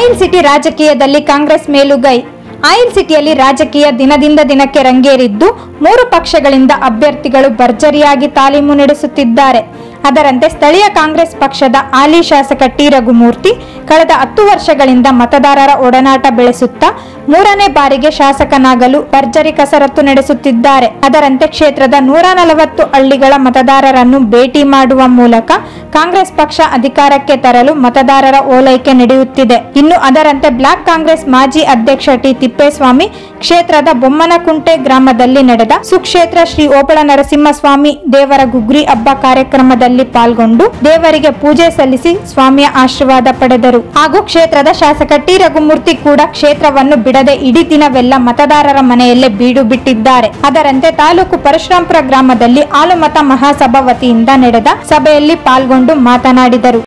oil city ರಾಜಕೀಯದಲ್ಲಿ ಕಾಂಗ್ರೆಸ್ ಮೇಲುಗೈ oil ಸಿಟಿಯಲ್ಲಿ ರಾಜಕೀಯ ದಿನದಿಂದ ದಿನಕ್ಕೆ ರಂಗೇರಿದ್ದು ಮೂರು ಪಕ್ಷಗಳಿಂದ ಅಭ್ಯರ್ಥಿಗಳು ಭರ್ಜರಿಯಾಗಿ ತಾಲೀಮು ನಡೆಸುತ್ತಿದ್ದಾರೆ ಅದರಂತೆ ಸ್ಥಳೀಯ ಕಾಂಗ್ರೆಸ್ ಪಕ್ಷದ ಹಾಲಿ ಶಾಸಕ ಟಿ ರಘುಮೂರ್ತಿ ಕಳೆದ ಹತ್ತು ವರ್ಷಗಳಿಂದ ಮತದಾರರ ಒಡನಾಟ ಬೆಳೆಸುತ್ತಾ ಮೂರನೇ ಬಾರಿಗೆ ಶಾಸಕನಾಗಲು ಭರ್ಜರಿ ಕಸರತ್ತು ನಡೆಸುತ್ತಿದ್ದಾರೆ ಅದರಂತೆ ಕ್ಷೇತ್ರದ ನೂರ ನಲವತ್ತು ಹಳ್ಳಿಗಳ ಮತದಾರರನ್ನು ಭೇಟಿ ಮಾಡುವ ಮೂಲಕ ಕಾಂಗ್ರೆಸ್ ಪಕ್ಷ ಅಧಿಕಾರಕ್ಕೆ ತರಲು ಮತದಾರರ ಓಲೈಕೆ ನಡೆಯುತ್ತಿದೆ ಇನ್ನು ಅದರಂತೆ ಬ್ಲಾಕ್ ಕಾಂಗ್ರೆಸ್ ಮಾಜಿ ಅಧ್ಯಕ್ಷ ಟಿ ತಿಪ್ಪೇಸ್ವಾಮಿ ಕ್ಷೇತ್ರದ ಬೊಮ್ಮನಕುಂಟೆ ಗ್ರಾಮದಲ್ಲಿ ನಡೆದ ಸುಕ್ಷೇತ್ರ ಶ್ರೀ ಓಬಳ ನರಸಿಂಹಸ್ವಾಮಿ ದೇವರ ಗುಗ್ರಿ ಹಬ್ಬ ಕಾರ್ಯಕ್ರಮದಲ್ಲಿ ಪಾಲ್ಗೊಂಡು ದೇವರಿಗೆ ಪೂಜೆ ಸಲ್ಲಿಸಿ ಸ್ವಾಮಿಯ ಆಶೀರ್ವಾದ ಪಡೆದರು ಹಾಗೂ ಕ್ಷೇತ್ರದ ಶಾಸಕ ಟಿ ರಘುಮೂರ್ತಿ ಕೂಡ ಕ್ಷೇತ್ರವನ್ನು ಬಿಡದೆ ಇಡೀ ದಿನವೆಲ್ಲ ಮತದಾರರ ಮನೆಯಲ್ಲೇ ಬೀಡು ಬಿಟ್ಟಿದ್ದಾರೆ ಅದರಂತೆ ತಾಲೂಕು ಪರಶುರಾಂಪುರ ಗ್ರಾಮದಲ್ಲಿ ಆಲುಮತ ಮಹಾಸಭಾ ವತಿಯಿಂದ ನಡೆದ ಸಭೆಯಲ್ಲಿ ಪಾಲ್ಗೊಂಡು ಮಾತನಾಡಿದರು